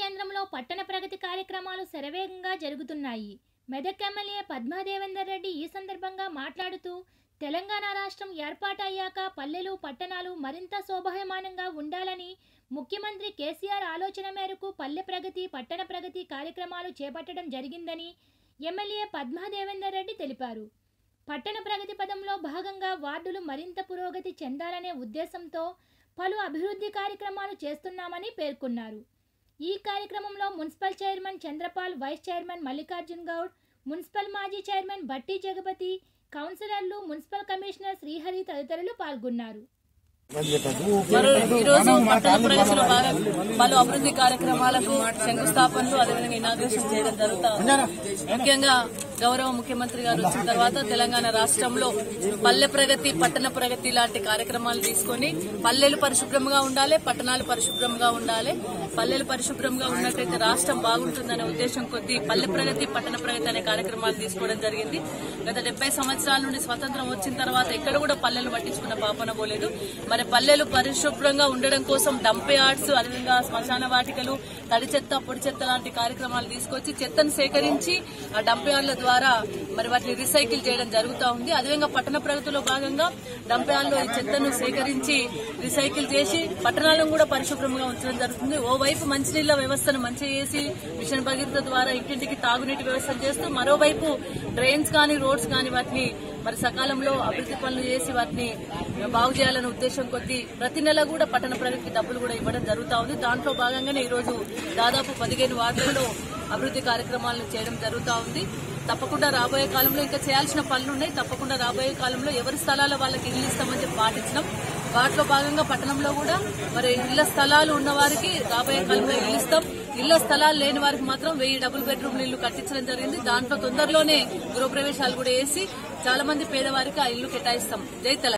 కేంద్రంలో పట్టణ ప్రగతి కార్యక్రమాలు శరవేగంగా జరుగుతున్నాయి మెదక్ ఎమ్మెల్యే పద్మాదేవేందర్ రెడ్డి ఈ సందర్భంగా మాట్లాడుతూ తెలంగాణ రాష్ట్రం ఏర్పాటయ్యాక పల్లెలు పట్టణాలు మరింత శోభాయమానంగా ఉండాలని ముఖ్యమంత్రి కేసీఆర్ ఆలోచన మేరకు పల్లె ప్రగతి పట్టణ ప్రగతి కార్యక్రమాలు చేపట్టడం జరిగిందని ఎమ్మెల్యే పద్మాదేవేందర్ రెడ్డి తెలిపారు పట్టణ ప్రగతి పదంలో భాగంగా వార్డులు మరింత పురోగతి చెందాలనే ఉద్దేశంతో పలు అభివృద్ధి కార్యక్రమాలు చేస్తున్నామని పేర్కొన్నారు ఈ కార్యక్రమంలో municipal chairman Chandrapal vice chairman Mallikarjun Goud municipal మాజీ చైర్మన్ బట్టి జగపతి కౌన్సిలర్లు మున్సిపల్ కమిషనర్ శ్రీహరి తదితరులు పాల్గొన్నారు మరి ఈ రోజు పట్టణ ప్రగతిలో భాగం పలు అభివృద్ధి కార్యక్రమాలకు శంకుస్థాపనలు అదేవిధంగా ఇనాగ్రేషన్ చేయడం జరుగుతుంది ముఖ్యంగా గౌరవ ముఖ్యమంత్రి గారు వచ్చిన తర్వాత తెలంగాణ రాష్ట్రంలో పల్లె ప్రగతి పట్టణ ప్రగతి లాంటి కార్యక్రమాలు తీసుకొని పల్లెలు పరిశుభ్రంగా ఉండాలి పట్టణాలు పరిశుభ్రంగా ఉండాలి పల్లెలు పరిశుభ్రంగా ఉన్నట్టయితే రాష్ట్రం బాగుంటుందనే ఉద్దేశం కొద్దీ పల్లె ప్రగతి పట్టణ ప్రగతి అనే కార్యక్రమాలు తీసుకోవడం జరిగింది గత డెబ్బై సంవత్సరాల నుండి స్వతంత్రం వచ్చిన తర్వాత ఎక్కడ కూడా పల్లెలు పట్టించుకున్న పాపన పోలేదు మరి పల్లెలు పరిశుభ్రంగా ఉండడం కోసం డంప్ యార్డ్స్ అదేవిధంగా శ్మశాన వాటికలు తడి చెత్త పొడి చెత్త లాంటి కార్యక్రమాలు తీసుకొచ్చి చెత్తను సేకరించి ఆ డంప్ యార్డ్ల ద్వారా మరి వాటిని రీసైకిల్ చేయడం జరుగుతూ ఉంది అదేవిధంగా పట్టణ ప్రగతిలో భాగంగా డంప్ యార్డ్లో ఈ చెత్తను సేకరించి రీసైకిల్ చేసి పట్టణాలను కూడా పరిశుభ్రంగా ఉంచడం జరుగుతుంది ఓవైపు మంచినీళ్ల వ్యవస్థను మంచి చేసి మిషన్ భగీరథ ద్వారా ఇంటింటికి తాగునీటి వ్యవస్థను చేస్తూ మరోవైపు డ్రైన్స్ కానీ రోడ్స్ కానీ వాటిని మరి సకాలంలో అభివృద్ధి పనులు చేసి వాటిని బాగు చేయాలనే ఉద్దేశం కొద్దీ ప్రతి నెల కూడా పట్టణ ప్రగతికి డబ్బులు కూడా ఇవ్వడం జరుగుతూ ఉంది దాంట్లో భాగంగానే ఈ రోజు దాదాపు పదిహేను వార్డులలో అభివృద్ధి కార్యక్రమాలను చేయడం జరుగుతూ ఉంది తప్పకుండా రాబోయే కాలంలో ఇంకా చేయాల్సిన పనులు ఉన్నాయి తప్పకుండా రాబోయే కాలంలో ఎవరి స్థలాల వాళ్ళకి ఇల్లు ఇస్తామని చెప్పి పాటించినాం వాటిలో భాగంగా పట్టణంలో కూడా మరి ఇళ్ల స్థలాలు ఉన్న వారికి రాబోయే కాలంలో ఇల్లు ఇస్తాం ఇళ్ల స్థలాలు లేని వారికి మాత్రం వెయ్యి డబుల్ బెడ్రూమ్ ఇల్లు కట్టించడం జరిగింది దాంట్లో తొందరలోనే గృహప్రవేశాలు కూడా వేసి చాలా మంది పేదవారికి ఆ ఇల్లు కేటాయిస్తాం జై తెలంగాణ